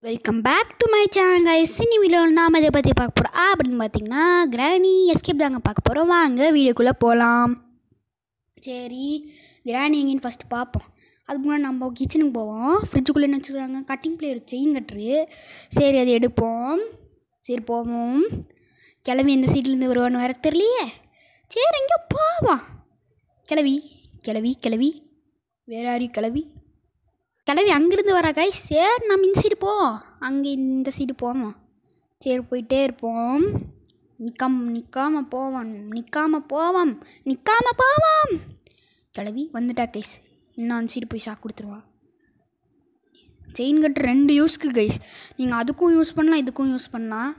Welcome back to my channel guys சினி வீடியோவில் நாம் இதை பற்றி பார்க்க போகிறோம் அப்படின்னு பார்த்தீங்கன்னா கிராணி எஸ்கேப் தாங்க பார்க்க போகிறோம் வாங்க வீடியோக்குள்ளே போகலாம் சரி கிராணி எங்கேன்னு ஃபஸ்ட்டு பார்ப்போம் அதுக்கு முன்னாடி நம்ம கிச்சனுக்கு போவோம் ஃப்ரிட்ஜுக்குள்ளே என்ன வச்சுருக்காங்க கட்டிங் பிளேயர் செயின் கட்டுரு சரி அதை எடுப்போம் சரி போவோம் கிளம்பி எந்த சீட்லேருந்து வருவான்னு வேற தெரியலையே சரி எங்கே போவோம் கிளவி கிளவி கிளவி வேற யாரி கிளவி கிளவி அங்கேருந்து வரா காய் சரி நம்ம இந்த சைடு போவோம் அங்கே இந்த சைடு போவோம் சரி போயிட்டே இருப்போம் நிற்காம நிற்காம போவோம் நிற்காம போவோம் நிற்காம போவோம் கிளவி வந்துட்டா கைஸ் இன்னும் அந்த சைடு போய் ஷாக் கொடுத்துருவா செயின் கட்டு ரெண்டு யூஸ்க்கு கைஸ் நீங்கள் அதுக்கும் யூஸ் பண்ணலாம் இதுக்கும் யூஸ் பண்ணலாம்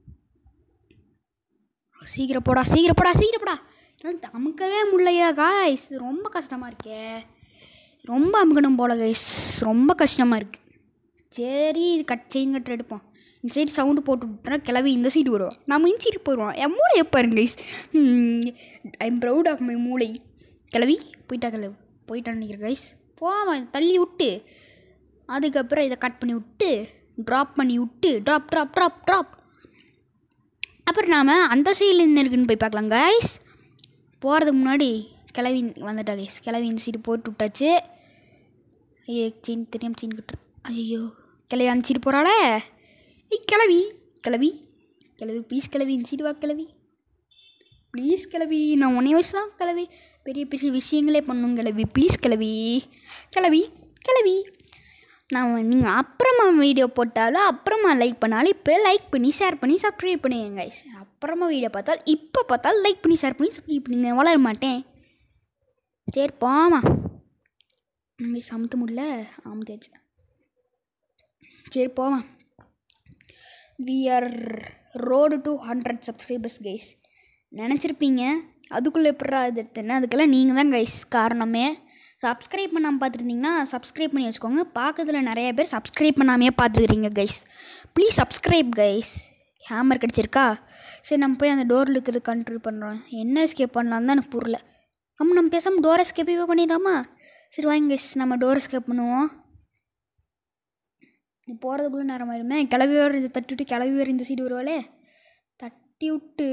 சீக்கிரம் போடா சீக்கிரம் போடா சீக்கிரம் போடா என்னால் அமுக்கவே முடியலையா காய்ஸ் ரொம்ப கஷ்டமாக இருக்கே ரொம்ப அமுக்கணும் போல கைஸ் ரொம்ப கஷ்டமாக இருக்குது சரி இது கட் செயின் கட்டு எடுப்போம் இந்த சைடு சவுண்டு போட்டு விட்டுறா கிளவி இந்த சைடு வருவோம் நம்ம இந்த சைடு போயிடுவோம் என் மூளை பாருங்க guys I am proud of my மூளை கிளவி போயிட்டா கிளவி போயிட்டான்னு நினைக்கிறேன் கைஸ் போவேன் தள்ளி விட்டு அதுக்கப்புறம் இதை கட் பண்ணி விட்டு ட்ராப் பண்ணி விட்டு ட்ராப் ட்ராப் ட்ராப் ட்ராப் அப்புறம் நாம் அந்த சைடில் என்ன இருக்குன்னு போய் பார்க்கலாம் கைஸ் போகிறதுக்கு முன்னாடி கிளவி வந்துட்டா கைஸ் கிளவி இந்த சீட்டு போட்டு விட்டாச்சு ஐயோ சீன் தெரியாமல் சீன் கட்டுரு ஐயோ கிளவி அந்த சீட்டு போகிறாளே ஏய் கிளவி கிளவி கிளவி ப்ளீஸ் கிளவி இந்த சீட்டு வா கிளவி ப்ளீஸ் கிளவி நான் உன்னை வச்சு தான் கிளவி பெரிய பெரிய விஷயங்களே பண்ணும் கிளவி ப்ளீஸ் கிளவி கிளவி கிளவி நான் நீங்கள் அப்புறமா வீடியோ போட்டாலும் அப்புறமா லைக் பண்ணாலும் இப்போ லைக் பண்ணி ஷேர் பண்ணி சப்ஸ்கிரைப் பண்ணுங்க கைஸ் அப்புறமா வீடியோ பார்த்தால் இப்போ பார்த்தாலும் லைக் பண்ணி ஷேர் பண்ணி சப்ஸ்கிரைப் பண்ணுங்க வளர மாட்டேன் சரி போமா இங்கே சமைத்த முடியல ஆமாச்சு சரி போமா we are road to hundred subscribers guys நினச்சிருப்பீங்க அதுக்குள்ளே எப்படா இது எடுத்தேன்னு அதுக்கெல்லாம் நீங்கள் தான் கைஸ் காரணமே சப்ஸ்கிரைப் பண்ணாமல் பார்த்துருந்தீங்கன்னா சப்ஸ்கிரைப் பண்ணி வச்சுக்கோங்க பார்க்கறதுல நிறைய பேர் சப்ஸ்கிரைப் பண்ணாமையே பார்த்துருக்கிறீங்க guys please subscribe guys hammer கிடச்சிருக்கா சரி நம்ம போய் அந்த டோரில் இருக்கிறது கண்ட்ரோல் பண்ணுறோம் என்ன எஸ்கேப் பண்ணலாம் தான் எனக்கு புரியல நம்ம நம்ம பேசாமல் டோர் எஸ்கேப்பே பண்ணிடலாமா சரி வாங்க கைஸ் நம்ம டோர் எஸ்கேப் பண்ணுவோம் இது போகிறதுக்குள்ளே நேரம் ஆயிடுமே கிளவி வேறு இதை தட்டி விட்டு கிளவி வேறு இந்த சைடு வருவாளே தட்டி விட்டு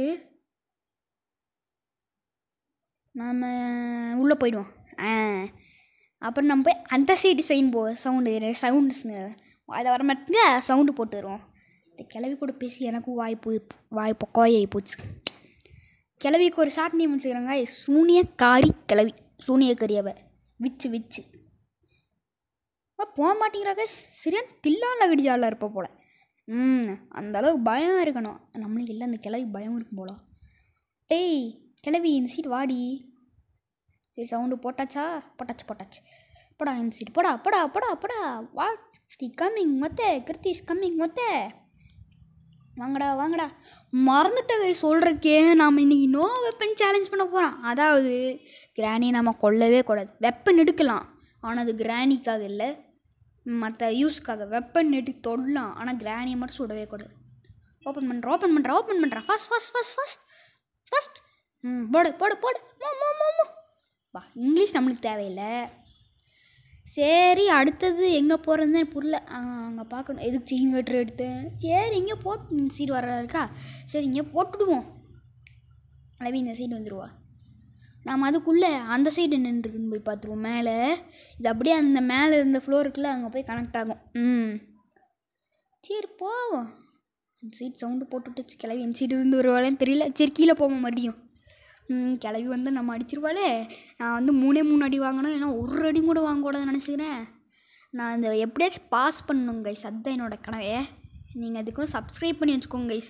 நாம் உள்ளே போயிடுவோம் ஆ அப்புறம் நம்ம போய் அந்த சைடு சைன் போ சவுண்டு சவுண்டு அதை வர மாட்டேங்க சவுண்டு போட்டு வருவோம் இந்த கிளவி கூட பேசி எனக்கும் வாய் போய் வாய் பொக்கோயாகி போச்சு கிளவிக்கு ஒரு ஷார்ட் நேம் வச்சுக்கிறாங்க சூனிய காரி கிளவி சூனிய கறியவ விச்சு விச்சு போக மாட்டேங்கிறாங்க சரியான தில்லால கடிஜாலாக இருப்ப போல ம் அந்த அளவுக்கு பயம் இருக்கணும் நம்மளுக்கு இல்லை அந்த கிளவி பயம் இருக்கும் போல டேய் கிளவி இந்த சீட் வாடி சரி சவுண்டு போட்டாச்சா போட்டாச்சு போட்டாச்சு போடா இந்த சீட் போடா போடா போடா போடா வா தி கம்மிங் மொத்த கிருத்திஸ் கம்மிங் மொத்த வாங்கடா வாங்கடா மறந்துட்டதை சொல்கிறக்கே நாம் இன்றைக்கி நோ வெப்பன் சேலஞ்ச் பண்ண போகிறோம் அதாவது கிராணியை நம்ம கொல்லவே கூடாது வெப்பன் எடுக்கலாம் ஆனால் அது கிராணிக்காக இல்லை மற்ற யூஸ்க்காக வெப்பன் எடுத்து தொடலாம் ஆனால் கிராணியை மட்டும் சுடவே கூடாது ஓப்பன் பண்ணுறேன் ஓப்பன் பண்ணுறேன் ஓப்பன் பண்ணுறேன் first first first first first ம் போடு போடு போடு மோ மோ மோ மோ வா இங்கிலீஷ் நம்மளுக்கு தேவையில்லை சரி அடுத்தது எங்கே போகிறதுன்னு புரியல அங்கே பார்க்கணும் எதுக்கு சீன் கட்டுற எடுத்தேன் சரி இங்கே போட்டு இந்த சைடு வர இருக்கா சரி இங்கே போட்டுடுவோம் அளவி இந்த சைடு வந்துடுவா நாம் அதுக்குள்ளே அந்த சைடு நின்றுருக்குன்னு போய் பார்த்துருவோம் மேலே இது அப்படியே அந்த மேலே இருந்த ஃப்ளோர் இருக்குல்ல அங்கே போய் கனெக்ட் ஆகும் ம் சரி போவோம் இந்த சைடு சவுண்டு போட்டுட்டு கிளவி என் சைடு இருந்து வருவாளேன்னு தெரியல சரி கீழே போவோம் மறுபடியும் ம் கிளவி வந்து நம்ம அடிச்சிருவாளே நான் வந்து மூணே மூணு அடி வாங்கணும் ஏன்னா ஒரு அடி கூட வாங்கக்கூடாதுன்னு நினச்சிக்கிறேன் நான் இந்த எப்படியாச்சும் பாஸ் பண்ணணும் கைஸ் அதுதான் என்னோட கனவே நீங்கள் அதுக்கும் சப்ஸ்கிரைப் பண்ணி வச்சுக்கோங்க கைஸ்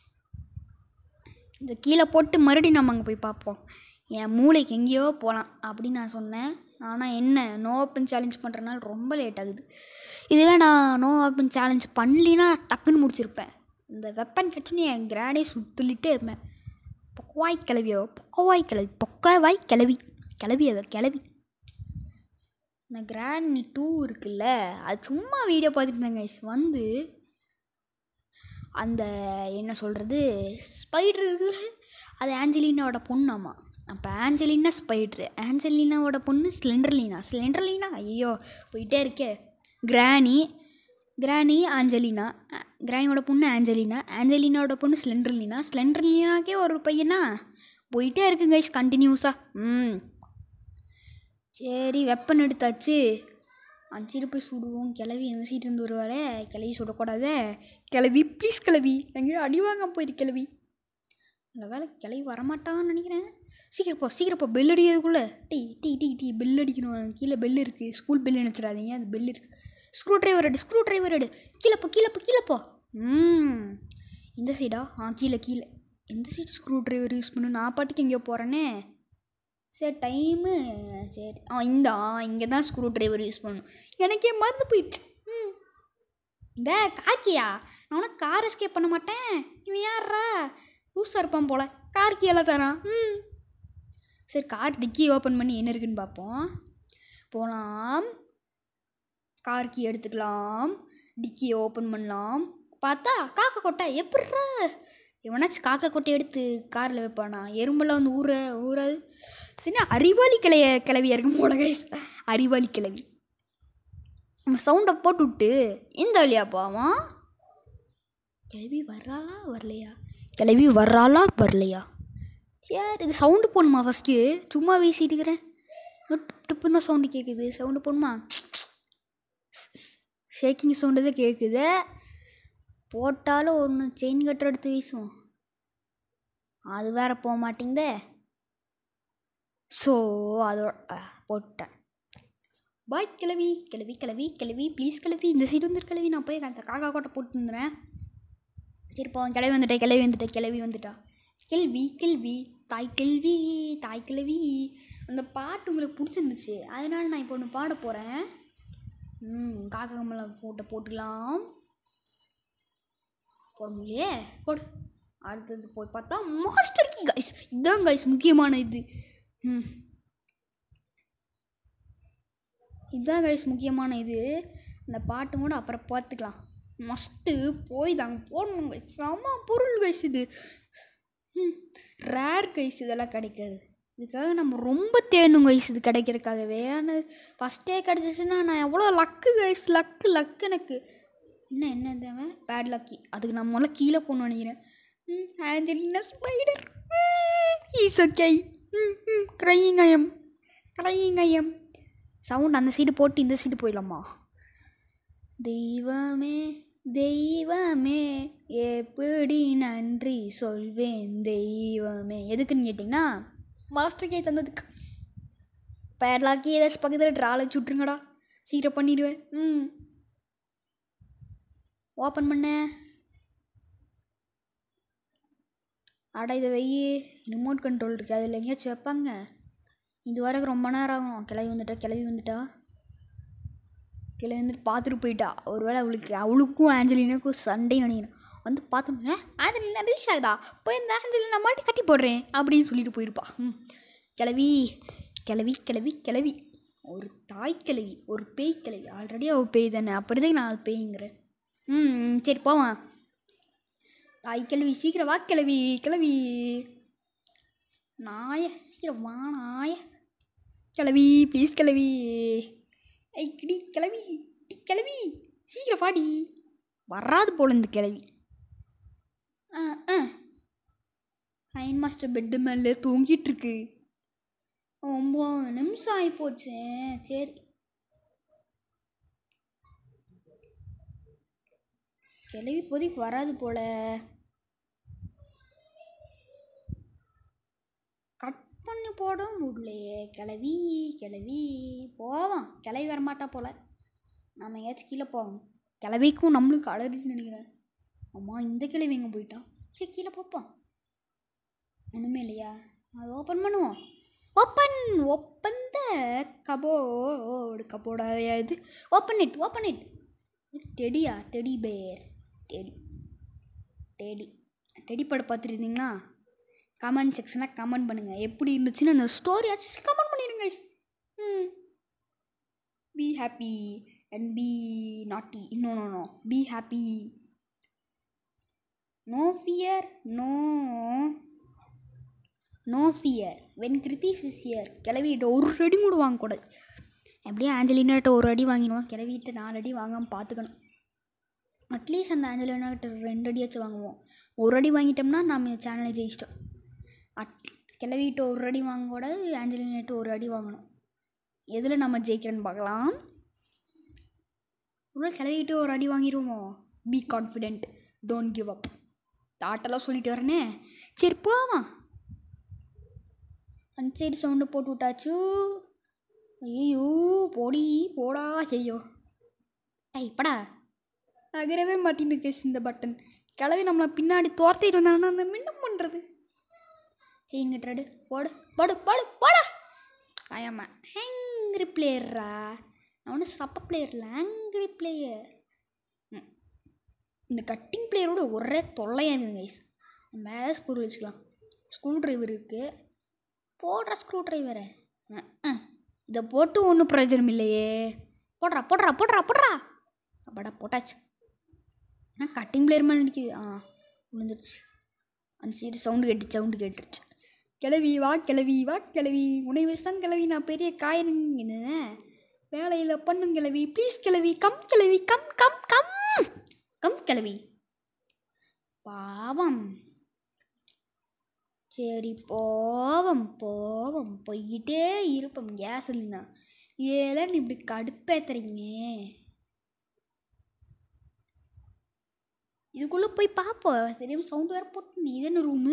இந்த கீழே போட்டு மறுபடியும் நம்ம அங்கே போய் பார்ப்போம் என் மூளைக்கு எங்கேயோ போகலாம் அப்படின்னு நான் சொன்னேன் ஆனால் என்ன நோ ஓப்பன் சேலஞ்ச் பண்ணுறதுனால ரொம்ப லேட் ஆகுது இதுவே நான் நோ ஓப்பன் சேலஞ்ச் பண்ணலினா டக்குன்னு முடிச்சிருப்பேன் இந்த வெப்பன் கிடச்சுன்னு என் கிராடே சுத்துலிட்டே இருப்பேன் பொக்கவாய் கிளவியோ பொக்கவாய் கிளவி பொக்கவாய் கிளவி கிளவி அவ கிளவி இந்த கிராண்டி டூ இருக்குல்ல அது சும்மா வீடியோ பார்த்துட்டு இருந்தேன் கைஸ் வந்து அந்த என்ன சொல்கிறது ஸ்பைடர் இருக்குல்ல அது ஆஞ்சலினாவோட பொண்ணாமா அப்போ ஆஞ்சலினா ஸ்பைட்ரு ஆஞ்சலினாவோட பொண்ணு ஸ்லெண்டர்லீனா ஸ்லெண்டர்லீனா ஐயோ போயிட்டே இருக்கே கிராணி கிராணி ஆஞ்சலினா அ- கிராணியோட பொண்ணு ஆஞ்சலினா ஆஞ்சலினாவோட பொண்ணு ஸ்லெண்டர்லினா ஸ்லெண்டர்லினாக்கே ஒரு பையனா போயிட்டே இருக்கு கைஸ் கண்டினியூஸாக ம் சரி வெப்பன் எடுத்தாச்சு அஞ்சிட்டு போய் சுடுவோம் கிளவி எந்த சீட்டு இருந்து வருவாளே கிளவி சுடக்கூடாதே கிளவி ப்ளீஸ் கிளவி எங்கேயோ அடி வாங்க போயிட்டு கிளவி நல்ல வேலை கிளவி வரமாட்டான்னு நினைக்கிறேன் சீக்கிரம் போ சீக்கிரம் போ பெல் அடிக்கிறதுக்குள்ளே டீ டீ டீ டீ பெல் அடிக்கணும் கீழே பெல் இருக்குது ஸ்கூல் பெல் நினச்சிடாதீங்க அது பெல் இருக்குது ஸ்க்ரூ டிரைவர் எடு ஸ்க்ரூ டிரைவர் எடு கீழே போ கீழே போ கீழே போ ம் இந்த சைடா ஆ கீழே கீழே எந்த சைடு ஸ்க்ரூ டிரைவர் யூஸ் பண்ணு நான் பாட்டுக்கு எங்கேயோ போகிறேனே சரி டைமு சரி ஆ இந்த ஆ இங்கே தான் ஸ்க்ரூ டிரைவர் யூஸ் பண்ணணும் எனக்கே மறந்து போயிடுச்சு ம் இந்த கார்க்கியா நான் கார் எஸ்கேப் பண்ண மாட்டேன் இவன் யாரா லூஸாக இருப்பான் போல கார் கீழே தரான் ம் சரி கார் டிக்கி ஓப்பன் பண்ணி என்ன இருக்குன்னு பார்ப்போம் போகலாம் கார் கீ எடுத்துக்கலாம் டிக்கி ஓப்பன் பண்ணலாம் பார்த்தா காக்கா கொட்டை எப்பட்றா எவனாச்சும் காக்கா கொட்டை எடுத்து காரில் வைப்பானா எறும்பெல்லாம் வந்து ஊற ஊறாது சரி அறிவாளி கிளைய கிளவியா இருக்கும் போல கைஸ் அறிவாளி கிளவி நம்ம சவுண்டை போட்டு விட்டு இந்த வழியா போவான் கிளவி வர்றாளா வரலையா கிளவி வர்றாளா வரலையா சரி இது சவுண்டு போடணுமா ஃபஸ்ட்டு சும்மா வீசிட்டு இருக்கிறேன் டிப்புன்னு தான் சவுண்டு கேட்குது சவுண்டு போடணுமா ஷேக்கிங் சவுண்டு தான் கேட்குது போட்டாலும் ஒன்று செயின் கட்டர் எடுத்து வீசுவோம் அது வேற போக மாட்டேங்குதே ஸோ அதோட அஹ், போட்டேன் பாய் கிளவி கிளவி கிளவி கிளவி ப்ளீஸ் கிளவி இந்த சைடு வந்துரு கிளவி நான் போய் அந்த காக்கா கோட்டை போட்டு வந்துடுறேன் சரி போ கிளவி வந்துட்டேன் கிளவி வந்துட்டேன் கிளவி வந்துட்டா கேள்வி கேள்வி தாய் கேள்வி தாய் கிளவி அந்த பாட்டு உங்களுக்கு பிடிச்சிருந்துச்சு அதனால நான் இப்போ ஒன்று பாட போகிறேன் ம் காக்கா கம்மலம் போட்டை போட்டுக்கலாம் போட முடியலையே போடு அடுத்தது போய் பார்த்தா மாஸ்டர் கீ கைஸ் இதுதான் கைஸ் முக்கியமான இது ம் இதுதான் கைஸ் முக்கியமான இது இந்த பாட்டு கூட அப்புறம் பார்த்துக்கலாம் மஸ்ட்டு போய் தாங்க போடணும் கைஸ் செம பொருள் கைஸ் இது ம் ரேர் கைஸ் இதெல்லாம் கிடைக்காது இதுக்காக நம்ம ரொம்ப தேடணும் கைஸ் இது கிடைக்கிறதுக்காகவே ஆனால் ஃபஸ்ட்டே கிடச்சிச்சுன்னா நான் எவ்வளோ லக்கு கைஸ் லக்கு லக்கு எனக்கு என்ன என்ன தேவை பேட் லக்கி அதுக்கு நான் முதல்ல கீழே போகணும்னு நினைக்கிறேன் ம் Angelina spider is okay hmm hmm crying I'm crying I'm sound அந்த சைடு போட்டு இந்த சைடு போயிடலாமா தெய்வமே தெய்வமே எப்படி நன்றி சொல்வேன் தெய்வமே எதுக்குன்னு கேட்டிங்கன்னா மாஸ்டர் கே தந்ததுக்கு பேட்லாக்கி ஏதாச்சும் பக்கத்தில் ட்ரால் வச்சு விட்ருங்கடா சீக்கிரம் பண்ணிடுவேன் ம் ஓப்பன் பண்ண அட இதை வெயி ரிமோட் கண்ட்ரோல் இருக்குது அதில் எங்கேயாச்சும் வைப்பாங்க இது வரைக்கும் ரொம்ப நேரம் ஆகும் கிளவி வந்துட்டா கிளவி வந்துட்டா கிளவி வந்துட்டு பார்த்துட்டு போயிட்டா ஒருவேளை அவளுக்கு அவளுக்கும் ஆஞ்சலினாக்கும் சண்டை நினைக்கிறேன் வந்து பார்த்தோம்னா ஆஞ்சலினா ரீச் ஆகுதா போய் இந்த ஆஞ்சலினா மாட்டி கட்டி போடுறேன் அப்படின்னு சொல்லிட்டு போயிருப்பா ம் கிளவி கிளவி கிளவி கிளவி ஒரு தாய் கிளவி ஒரு பேய் கிளவி ஆல்ரெடி அவள் பேய் தானே அப்படிதான் நான் அது பேய்ங்கிறேன் ம் ம், சரி போவான் தாய் கிளவி சீக்கிரம் வா கிளவி கிளவி நாய சீக்கிரம் வா நாய கிளவி ப்ளீஸ் கிளவி ஐ கிடி கிளவி டி கிளவி சீக்கிரம் வாடி வராது போல இந்த கிளவி ஆ ஆ அயன் மாஸ்டர் பெட்டு மேலே தூங்கிட்டு இருக்கு ஒம்பது நிமிஷம் ஆகிப்போச்சு சரி கிளவி இப்போதைக்கு வராது போல கட் பண்ணி போட முடியலையே கிளவி கிளவி போவான் கிளவி வரமாட்டா போல நம்ம எங்கேயாச்சும் கீழே போவோம் கிளவிக்கும் நம்மளுக்கு அலர்ஜின்னு நினைக்கிறேன் அம்மா இந்த கிளவி எங்கே போயிட்டான் சரி கீழே பார்ப்போம் ஒன்றுமே இல்லையா அது ஓப்பன் பண்ணுவோம் ஓப்பன் ஓப்பன் த கபோர்டு கபோர்டா இது ஓப்பன் இட் ஓப்பன் இட் டெடியா teddy bear teddy teddy teddy படம் பார்த்துருந்தீங்களா கமெண்ட் செக்ஷனில் கமெண்ட் பண்ணுங்கள் எப்படி இருந்துச்சுன்னு அந்த ஸ்டோரி ஆச்சு கமெண்ட் பண்ணிடுங்க guys. Hmm be happy and be naughty no no no be happy no fear no no fear when கிருத்திஸ் இஸ் இயர் கிளவிகிட்ட ஒரு அடி கூட வாங்கக்கூடாது எப்படியும் ஆஞ்சலினாட்ட ஒரு அடி வாங்கிடுவான் கிளவிகிட்ட நாலு அடி வாங்காமல் பார்த்துக்கணும் அட்லீஸ்ட் அந்த ஆஞ்சலினா கிட்ட ரெண்டு அடியாச்சும் வாங்குவோம் ஒரு அடி வாங்கிட்டோம்னா நம்ம இந்த சேனலை ஜெயிச்சிட்டோம் அட் கிளவிட்டு ஒரு அடி வாங்க கூட ஆஞ்சலினாட்டு ஒரு அடி வாங்கணும் எதில் நம்ம ஜெயிக்கிறோன்னு பார்க்கலாம் ஒரு கிளவிட்டு ஒரு அடி வாங்கிடுவோமோ be confident don't give up தாட்டெல்லாம் சொல்லிட்டு வரேனே சரி போவான் அந்த சைடு சவுண்டு போட்டு விட்டாச்சு ஐயோ போடி போடா செய்யோ ஐய் படா நகரவே மாட்டேங்குது கேஸ் இந்த பட்டன் கிளவி நம்மளை பின்னாடி துரத்திட்டு வந்தாங்கன்னா நம்ம என்ன பண்ணுறது சரிங்க ட்ரெடு போடு போடு போடு போடா ஆயாமா ஹேங்க்ரி பிளேயரா நான் ஒன்றும் சப்ப பிளேயர் இல்லை ஆங்கிரி பிளேயர் இந்த கட்டிங் பிளேயரோட ஒரே தொல்லையாக இருக்குது கைஸ் மேலே ஸ்க்ரூ வச்சுக்கலாம் ஸ்க்ரூ ட்ரைவர் இருக்குது போடுற ஸ்க்ரூ ட்ரைவரை இதை போட்டு ஒன்றும் பிரயோஜனம் இல்லையே போடுறா போடுறா போடுறா போடுறா அப்பாடா போட்டாச்சு ஆனால் கட்டிங் பிளேயர் மாதிரி நிற்கிது ஆ விழுந்துருச்சு அந்த சைடு சவுண்டு கேட்டு சவுண்டு கேட்டுருச்சு கிளவி வா கிளவி வா கிளவி உன்னை வயசு தான் கிளவி நான் பெரிய காயினுங்க வேலையில் பண்ணும் கிளவி ப்ளீஸ் கிளவி கம் கிளவி கம் கம் கம் கம் கிளவி பாவம் சரி போவோம் போவோம் போய்கிட்டே இருப்போம் கேஸ் இல்லைன்னா ஏலாம் இப்படி கடுப்பேத்துறீங்க இதுக்குள்ளே போய் பார்ப்போம் சரியும் சவுண்டு வேறு போட்டு இது என்ன ரூமு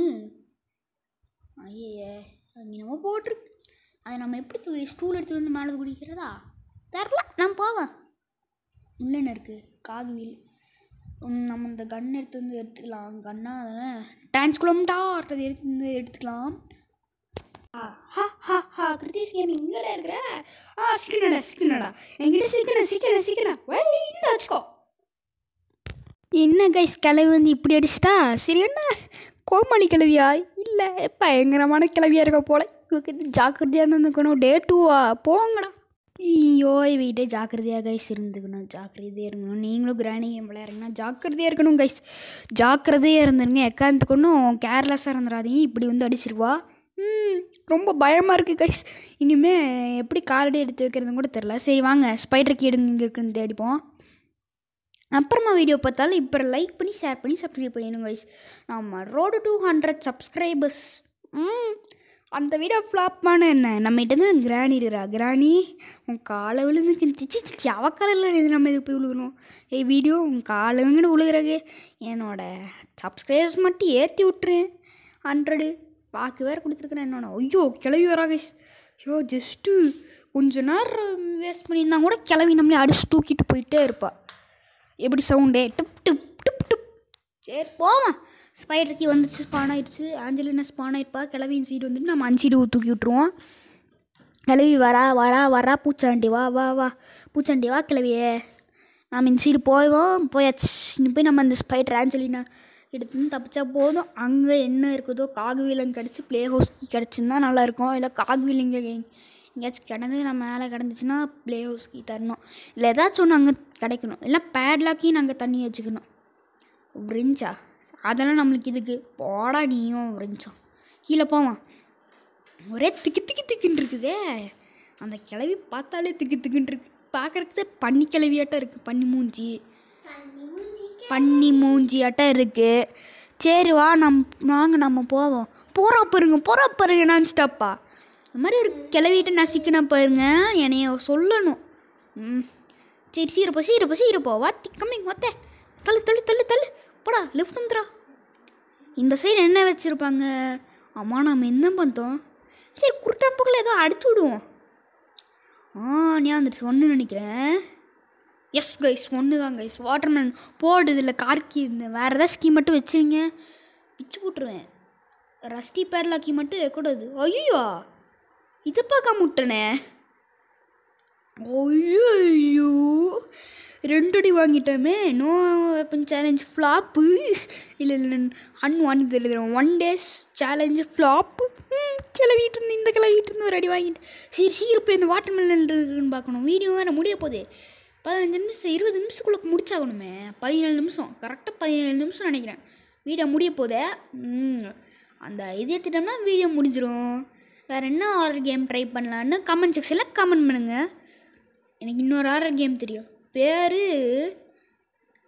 ஐயே அங்கே நம்ம போட்டிருக்கு அதை நம்ம எப்படி தூ ஸ்டூல் எடுத்துகிட்டு வந்து மேலே குடிக்கிறதா தெரில நான் போவேன் உள்ள என்ன இருக்குது காகுவில் நம்ம இந்த கன் எடுத்து வந்து எடுத்துக்கலாம் கன்னா அதனால் டிரான்ஸ்குலம்டார்ட்டது எடுத்து வந்து எடுத்துக்கலாம் ஹா ஹா ஹா கிருத்திஷ் கேம் இங்கடா இருக்கிற ஆ சிக்கனடா சிக்கனடா என்கிட்ட சிக்கன சிக்கன சிக்கன இந்த வச்சுக்கோ என்ன கைஸ் கிளவி வந்து இப்படி அடிச்சிட்டா சரி என்ன கோமாளி கிளவியா இல்லை பயங்கரமான கிளவியாக இருக்க போல இவருக்கு இது ஜாக்கிரதையாக இருந்துக்கணும் டே டூவா போங்கடா ஐயோ வீட்டே ஜாக்கிரதையாக கைஸ் இருந்துக்கணும் ஜாக்கிரதையாக இருக்கணும் நீங்களும் கிராணி கேம் விளையாடுறீங்கன்னா ஜாக்கிரதையாக இருக்கணும் கைஸ் ஜாக்கிரதையாக இருந்துருங்க எக்காந்துக்கொன்னும் கேர்லெஸ்ஸாக இருந்துடாதீங்க இப்படி வந்து அடிச்சிருவா ம் ரொம்ப பயமாக இருக்குது கைஸ் இனிமேல் எப்படி காரடி எடுத்து வைக்கிறதுன்னு கூட தெரில சரி வாங்க ஸ்பைடர் கீடுங்க இங்கே இருக்குன்னு தேடிப்போம் அப்புறமா வீடியோ பார்த்தாலும் இப்போ லைக் பண்ணி ஷேர் பண்ணி சப்ஸ்கிரைப் பண்ணிடுங்க கைஸ் நம்ம ரோடு டூ ஹண்ட்ரட் சப்ஸ்கிரைபர்ஸ் ம் அந்த வீடியோ ஃப்ளாப் பண்ண என்ன நம்மகிட்ட கிராணி இருக்கிறா கிராணி உன் காலை விழுந்து சிச்சி சிச்சி அவக்காலில் இது நம்ம இதுக்கு போய் விழுகணும் ஏய் வீடியோ உன் காலை எங்கிட்ட விழுகிறக்கு என்னோட சப்ஸ்கிரைபர்ஸ் மட்டும் ஏற்றி விட்டுரு ஹண்ட்ரடு வாக்கு வேறு கொடுத்துருக்குறேன் என்னோட ஐயோ கிளவி வரா கைஸ் ஐயோ ஜஸ்ட்டு கொஞ்ச நேரம் வேஸ்ட் பண்ணியிருந்தா கூட கிளவி நம்மளே அடிச்சு தூக்கிட்டு போயிட்டே இருப்பா எப்படி சவுண்டே டுப் டுப் டுப் டுப் சரி போவோம் ஸ்பைடர் கீ வந்துச்சு ஸ்பான் ஆயிடுச்சு ஆஞ்சலினா ஸ்பான் ஆயிருப்பா கிளவியின் சீடு வந்துட்டு நம்ம அஞ்சு சீடு தூக்கி விட்ருவோம் கிளவி வரா வரா வரா பூச்சாண்டி வா வா வா பூச்சாண்டி வா கிளவியே நாம் இந்த சீடு போவோம் போயாச்சு இன்னும் போய் நம்ம அந்த ஸ்பைடர் ஆஞ்சலினா எடுத்துன்னு தப்பிச்சா போதும் அங்கே என்ன இருக்குதோ காகுவீலம் கிடச்சி ப்ளே ஹவுஸ் கிடச்சுன்னா நல்லாயிருக்கும் இல்லை காகுவீல் இங்கே எங்கேயாச்சும் கிடந்து நான் மேலே கிடந்துச்சுன்னா ப்ளே ஹவுஸ்க்கு தரணும் இல்லை ஏதாச்சும் ஒன்று அங்கே கிடைக்கணும் இல்லை பேட்லாக்கையும் நாங்கள் தண்ணி வச்சுக்கணும் ரிஞ்சா அதெல்லாம் நம்மளுக்கு இதுக்கு போடா நீயும் ரிஞ்சம் கீழே போவான் ஒரே திக்கு திக்கு திக்குன்னு இருக்குதே அந்த கிளவி பார்த்தாலே திக்கு திக்குன்னு இருக்கு பார்க்குறதுக்கு பன்னி கிளவியாட்டம் இருக்குது பன்னி மூஞ்சி பன்னி மூஞ்சியாட்டம் இருக்குது சரி வா நம் வாங்க நம்ம போவோம் போகிறா பாருங்க போகிறா பாருங்க நினச்சிட்டாப்பா இந்த மாதிரி ஒரு கிளவிட்ட நசிக்கினா பாருங்க என்னைய சொல்லணும் ம் சரி சீரப்போ சீரப்போ சீரப்போ வாத்தி கம்மி வாத்தே தள்ளு தள்ளு தள்ளு தள்ளு போடா லெஃப்ட் வந்துடா இந்த சைடு என்ன வச்சுருப்பாங்க அம்மா நம்ம என்ன பண்ணோம் சரி குருட்டாம்புக்கில் ஏதோ அடிச்சு விடுவோம் ஆ ஞாபகம் ஒன்று நினைக்கிறேன் எஸ் கைஸ் ஒன்று தான் கைஸ் வாட்டர்மேன் போடு இதில் கார்க்கி இந்த வேறு ஏதாவது ஸ்கீம் மட்டும் வச்சுருங்க பிச்சு போட்டுருவேன் ரஸ்டி பேட்லாக்கி மட்டும் வைக்கூடாது ஐயோ இதை பார்க்க முட்டனே ஐயோ ரெண்டு அடி வாங்கிட்டோமே நோ வெப்பன் சேலஞ்ச் ஃப்ளாப்பு இல்லை இல்லை அன் ஒன் எழுதுறேன் ஒன் டேஸ் சேலஞ்சு ஃப்ளாப்பு கிளவிட்டு இருந்து இந்த கிளவிட்டு இருந்து ஒரு அடி வாங்கிட்டு சரி சீரப்பு இந்த வாட்டர் மெலன் இருக்குன்னு பார்க்கணும் வீடியோ வேறு முடிய போகுது பதினஞ்சு நிமிஷம் இருபது நிமிஷத்துக்குள்ளே முடிச்சாகணுமே பதினேழு நிமிஷம் கரெக்டாக பதினேழு நிமிஷம் நினைக்கிறேன் வீடியோ முடிய போதே ம், அந்த இது எடுத்துட்டோம்னா வீடியோ முடிஞ்சிடும் வேறு என்ன ஹாரர் கேம் ட்ரை பண்ணலான்னு கமெண்ட் செக்ஷனில் கமெண்ட் பண்ணுங்கள் எனக்கு இன்னொரு ஹாரர் கேம் தெரியும் பேர்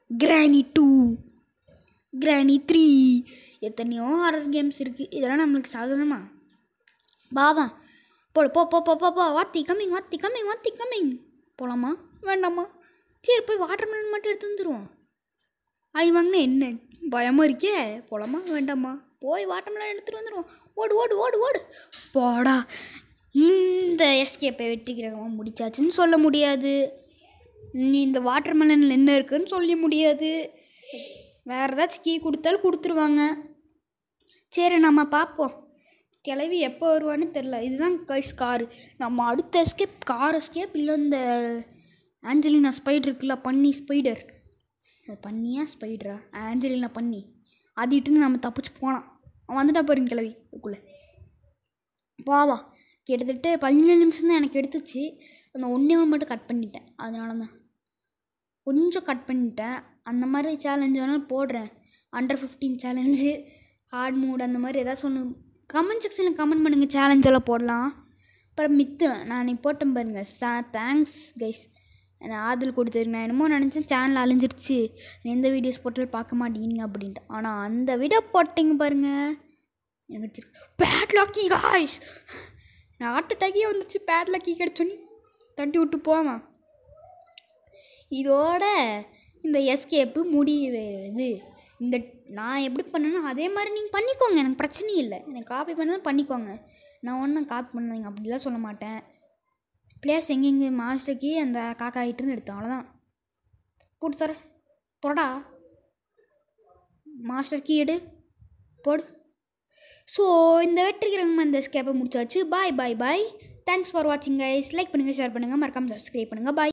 கிராணி டூ கிராணி த்ரீ எத்தனையோ ஹாரர் கேம்ஸ் இருக்குது இதெல்லாம் நம்மளுக்கு சாதாரணமா பாவா போடு போ போ போ போ போ வாத்தி கம்மிங் வாத்தி கம்மிங் வாத்தி கம்மிங் போகலாமா வேண்டாமா சரி போய் வாட்டர் மெலன் மட்டும் எடுத்து வந்துடுவோம் அடி வாங்கினா என்ன பயமாக இருக்கே போகலாமா வேண்டாமா போய் வாட்டர் மெலன் எடுத்துகிட்டு வந்துடுவோம் ஓடு ஓடு ஓடு ஓடு போடா இந்த எஸ்கேப்பை வெற்றி கிரகமாக முடிச்சாச்சுன்னு சொல்ல முடியாது நீ இந்த வாட்டர் மெலனில் என்ன இருக்குன்னு சொல்ல முடியாது வேறு ஏதாச்சும் கீ கொடுத்தாலும் கொடுத்துருவாங்க சரி நம்ம பார்ப்போம் கிளவி எப்போ வருவான்னு தெரில இதுதான் கைஸ் காரு நம்ம அடுத்த எஸ்கேப் கார் எஸ்கேப் இல்லை இந்த ஆஞ்சலினா ஸ்பைடர் இருக்குல்ல பன்னி ஸ்பைடர் அது பண்ணியா ஸ்பைடரா ஆஞ்சலினா பண்ணி அது இட்டு நம்ம தப்பிச்சு போகலாம் அவன் வந்துட்டா பாருங்க கிளவி இதுக்குள்ளே பாவா கிட்டத்தட்ட பதினேழு நிமிஷம் தான் எனக்கு எடுத்துச்சு அந்த ஒன்றே ஒன்று மட்டும் கட் பண்ணிட்டேன் அதனால தான் கொஞ்சம் கட் பண்ணிட்டேன் அந்த மாதிரி சேலஞ்ச் வேணாலும் போடுறேன் under fifteen challenge hard mood அந்த மாதிரி ஏதாச்சும் ஒன்று கமெண்ட் செக்ஷனில் கமெண்ட் பண்ணுங்கள் சேலஞ்ச் எல்லாம் போடலாம் அப்புறம் மித்து நான் அன்னைக்கு போட்டேன் பாருங்க சா தேங்க்ஸ் கைஸ் நான் ஆதல் கொடுத்துருக்கு நான் என்னமோ நினச்சேன் சேனல் அழிஞ்சிருச்சு எந்த வீடியோஸ் போட்டாலும் பார்க்க மாட்டேங்க அப்படின்ட்டு ஆனால் அந்த வீடியோ போட்டிங்க பாருங்க எனக்கு பேட் லாக்கி காய்ஸ் நான் ஹார்ட் அட்டாக்கே வந்துருச்சு பேட் லாக்கி கிடச்சோன்னே தட்டி விட்டு போவான் இதோட இந்த எஸ்கேப்பு முடிவது இந்த நான் எப்படி பண்ணேனோ அதே மாதிரி நீங்கள் பண்ணிக்கோங்க எனக்கு பிரச்சனை இல்லை எனக்கு காப்பி பண்ணாலும் பண்ணிக்கோங்க நான் ஒன்றும் காப்பி பண்ணாதீங்க அப்படிலாம் சொல்ல மாட்டேன் பிளேஸ் எங்கெங்கே மாஸ்டருக்கு அந்த காக்கா இருந்து எடுத்தேன் அவ்வளோதான் போட்டு தர தொடடா மாஸ்டர் கீ எடு போடு ஸோ இந்த வெற்றிகரமாக இந்த ஸ்கேப்பை முடிச்சாச்சு bye bye bye thanks for வாட்சிங் கைஸ் லைக் பண்ணுங்கள் ஷேர் பண்ணுங்கள் மறக்காமல் சப்ஸ்கிரைப் பண்ணுங்கள் பாய்